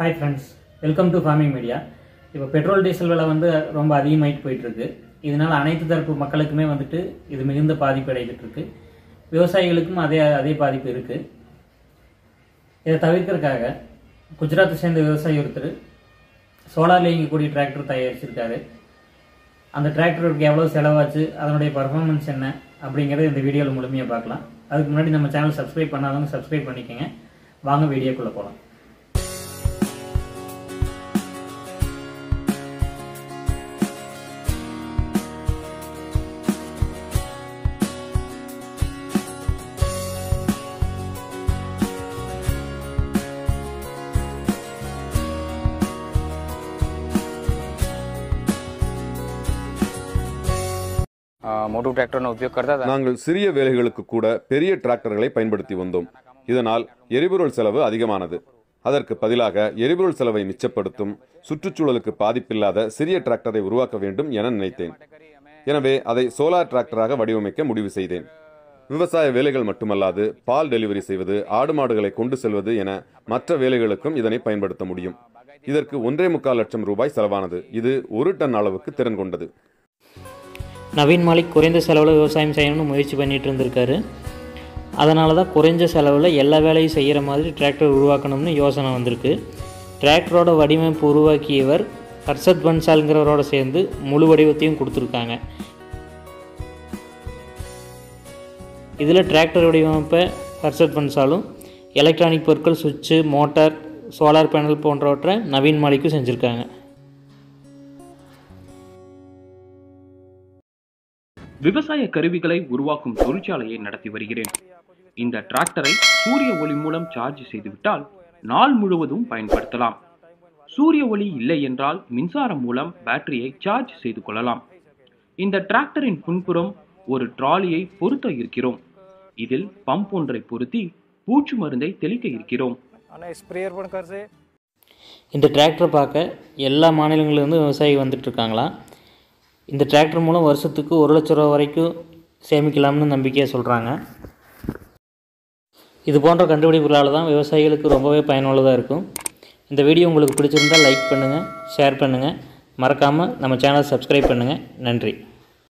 hi friends welcome to farming media இப்போ petrol diesel விலை வந்து ரொம்ப அதிகமாயிட்டு போயிட்டு இருக்கு இதனால அனைத்து தரப்பு மக்களுக்குமே வந்துட்டு இது மிகுந்த பாதிப்பு அடைகிட்டு இருக்கு விவசாயிகளுக்கும் அதே அதே பாதிப்பு இருக்கு இதை தவிர்க்கறதுக்காக குஜராத்தை சேர்ந்த விவசாயி ஒருத்தர் சோலார்ல இயங்கக்கூடிய டிராக்டர் தயாரிச்சிருக்காரு அந்த டிராக்டருக்கு எவ்வளோ செலவாச்சு அதனுடைய பர்ஃபார்மன்ஸ் என்ன அப்படிங்கிறத இந்த வீடியோவில் முழுமையாக பார்க்கலாம் அதுக்கு முன்னாடி நம்ம சேனல் சப்ஸ்கிரைப் பண்ணாதவங்க சப்ஸ்கிரைப் பண்ணிக்கோங்க வாங்க வீடியோக்குள்ளே போகலாம் અ, મોટું ટ્રેક્ટરનો ઉપયોગ કરતા હતા நாங்கள் சிறிய வேலைகளுக்கு கூட பெரிய டிராக்டர்களை பயன்படுத்தி வந்தோம் இதனால் எரிபொருள் செலவு அதிகமானது அதற்கு பதிலாக எரிபொருள் செலவை மிச்சப்படுத்தும் சுற்றுச்சூழலுக்கு பாதிப்பில்லாத சிறிய டிராக்டரை உருவாக்க வேண்டும் என நினைத்தேன் எனவே அதை சோலார் டிராக்டராக வடிவமைக்க முடிவு செய்தேன் விவசாய வேலைகள் மட்டுமல்லாது பால் டெலிவரி செய்வது ஆடு மாடுகளை கொண்டு செல்வது என மற்ற வேலைகளுக்கும் இதனை பயன்படுத்த முடியும் இதற்கு ஒன்றே முக்கால் லட்சம் ரூபாய் செலவானது இது ஒரு டன் அளவுக்கு திறன் கொண்டது நவீன் மாலிக் குறைந்த செலவில் விவசாயம் செய்யணும்னு முயற்சி பண்ணிட்டு இருந்திருக்காரு அதனால தான் குறைஞ்ச செலவில் எல்லா வேலையும் செய்கிற மாதிரி டிராக்டர் உருவாக்கணும்னு யோசனை வந்திருக்கு டிராக்டரோட வடிவமைப்பு உருவாக்கியவர் ஹர்ஷத் பன்சால்ங்கிறவரோட சேர்ந்து முழு வடிவத்தையும் கொடுத்துருக்காங்க இதில் டிராக்டர் வடிவமைப்பை ஹர்ஷத் பன்சாலும் எலக்ட்ரானிக் பொருட்கள் சுவிட்சு மோட்டார் சோலார் பேனல் போன்றவற்றை நவீன் மாலிக்கும் செஞ்சுருக்காங்க விவசாய கருவிகளை உருவாக்கும் தொழிற்சாலையை நடத்தி வருகிறேன் இந்த டிராக்டரை சூரிய ஒளி மூலம் சார்ஜ் செய்துவிட்டால் நாள் முழுவதும் பயன்படுத்தலாம் சூரிய ஒளி இல்லை என்றால் மின்சாரம் மூலம் பேட்டரியை சார்ஜ் செய்து கொள்ளலாம் இந்த டிராக்டரின் பின்புறம் ஒரு ட்ராலியை பொருத்த இருக்கிறோம் இதில் பம்ப் ஒன்றை பொருத்தி பூச்சி மருந்தை தெளிக்க இருக்கிறோம் અને સ્પ્રેયર પણ કરશે இந்த டிராக்டரை பார்க்க எல்லா மாநிலங்களிலிருந்து விவசாயி வந்துட்டு இருக்காங்களாம் இந்த டிராக்டர் மூலம் வருஷத்துக்கு ஒரு லட்ச ரூபா வரைக்கும் சேமிக்கலாம்னு நம்பிக்கையாக சொல்கிறாங்க இது போன்ற கண்டுபிடிப்புகளால் தான் விவசாயிகளுக்கு ரொம்பவே பயனுள்ளதாக இருக்கும் இந்த வீடியோ உங்களுக்கு பிடிச்சிருந்தால் லைக் பண்ணுங்கள் ஷேர் பண்ணுங்கள் மறக்காமல் நம்ம சேனலை சப்ஸ்கிரைப் பண்ணுங்கள் நன்றி